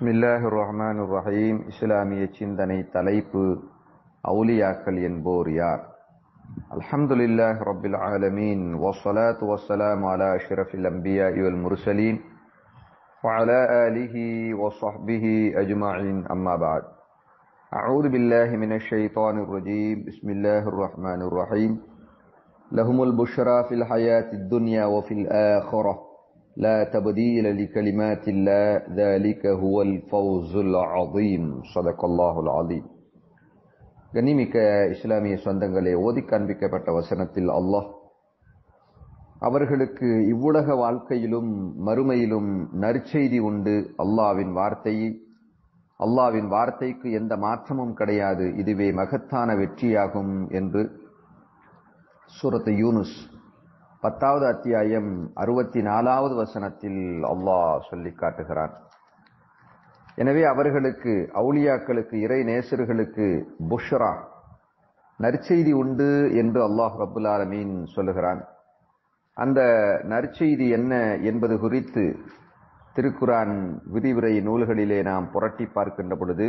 பிஸ்மில்லாஹி ரஹ்மான் ரஹீம் இஸ்லாமிய சிந்தனை தலைப்பு அவுலியாக்கள் என்போர் யார் அல்ஹம்துலில்லாஹ் ரப்பில் ஆலமீன் வஸ்ஸலாத்து வஸ்ஸலாமு அலா அஷ்ரஃபில் அன்பியாஇ வல் முர்சலீன் وعلى آله وصحبه أجمعين أما بعد أعوذ بالله من الشيطان الرجيم بسم الله الرحمن الرحيم لهم البشرى في الحياة الدنيا وفي الآخرة لا تبديل لكلمات الله ذلك هو الفوز العظيم صدق الله العظيم கண்ணிமிக்க இஸ்லாமிய சொந்தங்களே ஓதி காண்பிக்கப்பட்ட வசனத்தில் அல்லாஹ் அவர்களுக்கு இவ்வுலக வாழ்க்கையிலும் மறுமையிலும் நற்செய்தி உண்டு அல்லாவின் வார்த்தையை அல்லாவின் வார்த்தைக்கு எந்த மாற்றமும் கிடையாது இதுவே மகத்தான வெற்றியாகும் என்று சூரத்து யூனுஸ் பத்தாவது அத்தியாயம் அறுபத்தி நாலாவது வசனத்தில் அல்லாஹ் சொல்லி காட்டுகிறான் எனவே அவர்களுக்கு அவுளியாக்களுக்கு இறை நேசர்களுக்கு புஷ்ரா நற்செய்தி உண்டு என்று அல்லாஹ் ரபுல் ஆலமீன் சொல்லுகிறான் அந்த நற்செய்தி என்ன என்பது குறித்து திருக்குரான் விரிவுரை நூல்களிலே நாம் புரட்டி பார்க்கின்ற பொழுது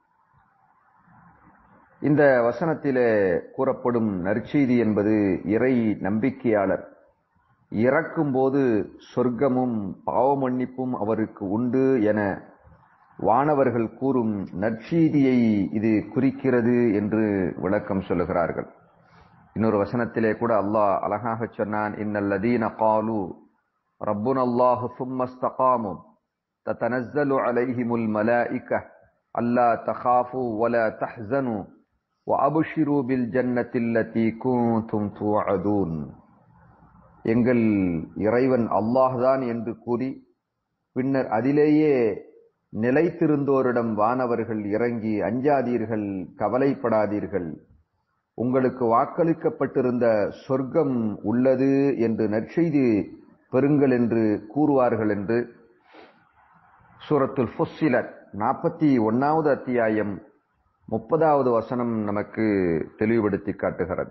இந்த வசனத்திலே கூறப்படும் நற்செய்தி என்பது இறை நம்பிக்கையாளர் இறக்கும் போது சொர்க்கமும் பாவ மன்னிப்பும் அவருக்கு உண்டு என வானவர்கள் கூறும் நற்செய்தியை இது குறிக்கிறது என்று விளக்கம் சொல்லுகிறார்கள் இன்னொரு வசனத்திலே கூட அல்லாஹ் அழகாக சொன்னான் இன்னல்லதீன காலு ரப்புன் அல்லாஹு சும்மஸ்தகாமும் தத்தனஸ்ஸலு அலைஹிமுல் மலாயிக்க அல்லா தகாஃபு வல தஹ்சனு وأبشروا بالجنة التي كنتم توعدون எங்கள் இறைவன் அல்லாஹ்தான் என்று கூறி பின்னர் அதிலேயே நிலைத்திருந்தோரிடம் வானவர்கள் இறங்கி அஞ்சாதீர்கள் கவலைப்படாதீர்கள் உங்களுக்கு வாக்களிக்கப்பட்டிருந்த சொர்க்கம் உள்ளது என்று நற்செய்தி பெறுங்கள் என்று கூறுவார்கள் என்று சூரத்துல் ஃபுஸ்ஸிலத் நாற்பத்தி ஒன்னாவது அத்தியாயம் முப்பதாவது வசனம் நமக்கு தெளிவுபடுத்தி காட்டுகிறது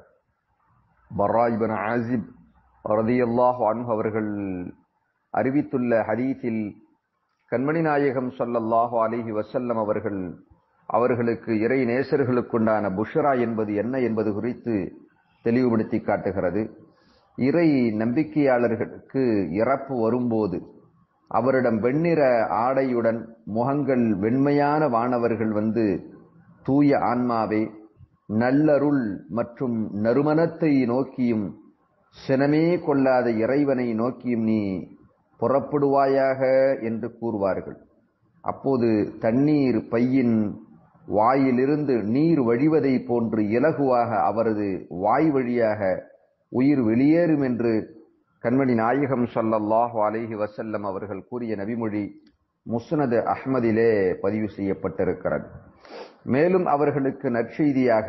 பராய்பன் ஆசிப் ரதியல்லாஹ் அன்ஹு அவர்கள் அறிவித்துள்ள ஹதீஸில் கண்மணி நாயகம் சொல்லல்லாஹு அலிஹி வசல்லம் அவர்கள் அவர்களுக்கு இறை நேசர்களுக்குண்டான புஷரா என்பது என்ன என்பது குறித்து தெளிவுபடுத்தி காட்டுகிறது இறை நம்பிக்கையாளர்களுக்கு இறப்பு வரும்போது அவரிடம் வெண்ணிற ஆடையுடன் முகங்கள் வெண்மையான வானவர்கள் வந்து தூய ஆன்மாவே நல்லருள் மற்றும் நறுமணத்தை நோக்கியும் சினமே கொள்ளாத இறைவனை நோக்கியும் நீ புறப்படுவாயாக என்று கூறுவார்கள் அப்போது தண்ணீர் பையின் வாயிலிருந்து நீர் வழிவதை போன்று இலகுவாக அவரது வாய் வழியாக உயிர் வெளியேறும் என்று கண்மணி நாயகம் சொல்லல்லாஹு அலைஹி வசல்லம் அவர்கள் கூறிய நபிமொழி முஸ்னது அஹ்மதிலே பதிவு செய்யப்பட்டிருக்கிறது மேலும் அவர்களுக்கு நற்செய்தியாக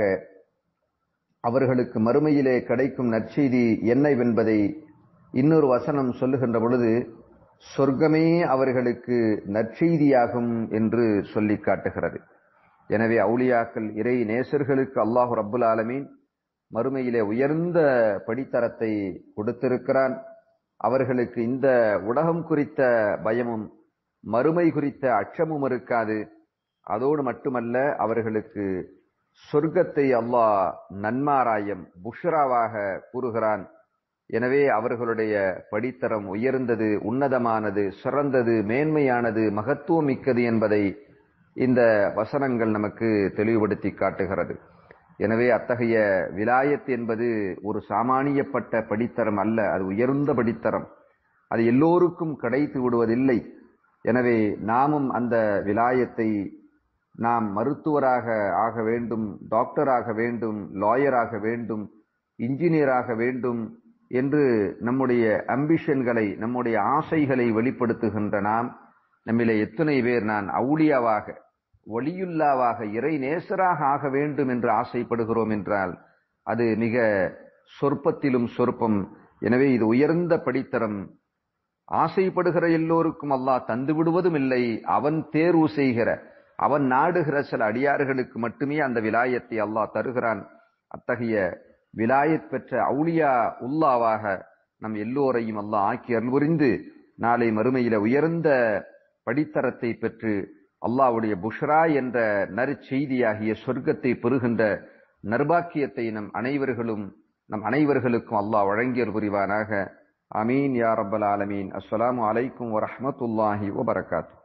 அவர்களுக்கு மறுமையிலே கிடைக்கும் நற்செய்தி என்னவென்பதை இன்னொரு வசனம் சொல்லுகின்ற பொழுது சொர்க்கமே அவர்களுக்கு நற்செய்தியாகும் என்று சொல்லி காட்டுகிறது எனவே அவுளியாக்கள் இறை நேசர்களுக்கு அல்லாஹு ரப்புல் ஆலமீன் மறுமையிலே உயர்ந்த படித்தரத்தை கொடுத்திருக்கிறான் அவர்களுக்கு இந்த உலகம் குறித்த பயமும் மறுமை குறித்த அச்சமும் இருக்காது அதோடு மட்டுமல்ல அவர்களுக்கு சொர்க்கத்தை அல்லாஹ் நன்மாராயம் புஷ்ராவாக கூறுகிறான் எனவே அவர்களுடைய படித்தரம் உயர்ந்தது உன்னதமானது சிறந்தது மேன்மையானது மகத்துவமிக்கது என்பதை இந்த வசனங்கள் நமக்கு தெளிவுபடுத்தி காட்டுகிறது எனவே அத்தகைய விலாயத் என்பது ஒரு சாமானியப்பட்ட படித்தரம் அல்ல அது உயர்ந்த படித்தரம் அது எல்லோருக்கும் கிடைத்து விடுவதில்லை எனவே நாமும் அந்த விலாயத்தை நாம் மருத்துவராக ஆக வேண்டும் டாக்டராக வேண்டும் லாயராக வேண்டும் இன்ஜினியராக வேண்டும் என்று நம்முடைய அம்பிஷன்களை நம்முடைய ஆசைகளை வெளிப்படுத்துகின்ற நாம் நம்மிலே எத்தனை பேர் நான் அவுளியாவாக ஒளியுல்லாவாக இறை நேசராக ஆக வேண்டும் என்று ஆசைப்படுகிறோம் என்றால் அது மிக சொற்பத்திலும் சொற்பம் எனவே இது உயர்ந்த படித்தரம் ஆசைப்படுகிற எல்லோருக்கும் அல்லாஹ் தந்து விடுவதும் இல்லை அவன் தேர்வு செய்கிற அவன் நாடுகிற சில அடியார்களுக்கு மட்டுமே அந்த விலாயத்தை அல்லாஹ் தருகிறான் அத்தகைய விலாயத் பெற்ற அவுளியா உல்லாவாக நம் எல்லோரையும் அல்லாஹ் ஆக்கி அருள் புரிந்து நாளை மறுமையில உயர்ந்த படித்தரத்தை பெற்று அல்லாஹ்வுடைய புஷ்ரா என்ற நற்செய்தியாகிய சொர்க்கத்தை பெறுகின்ற நர்பாக்கியத்தை நம் அனைவர்களும் நம் அனைவர்களுக்கும் அல்லாஹ் வழங்கியல் புரிவானாக அமீன் யா ரப்பல் ஆலமீன் அஸ்ஸலாமு அலைக்கும் வரஹ்மத்துல்லாஹி வபரகாத்துஹு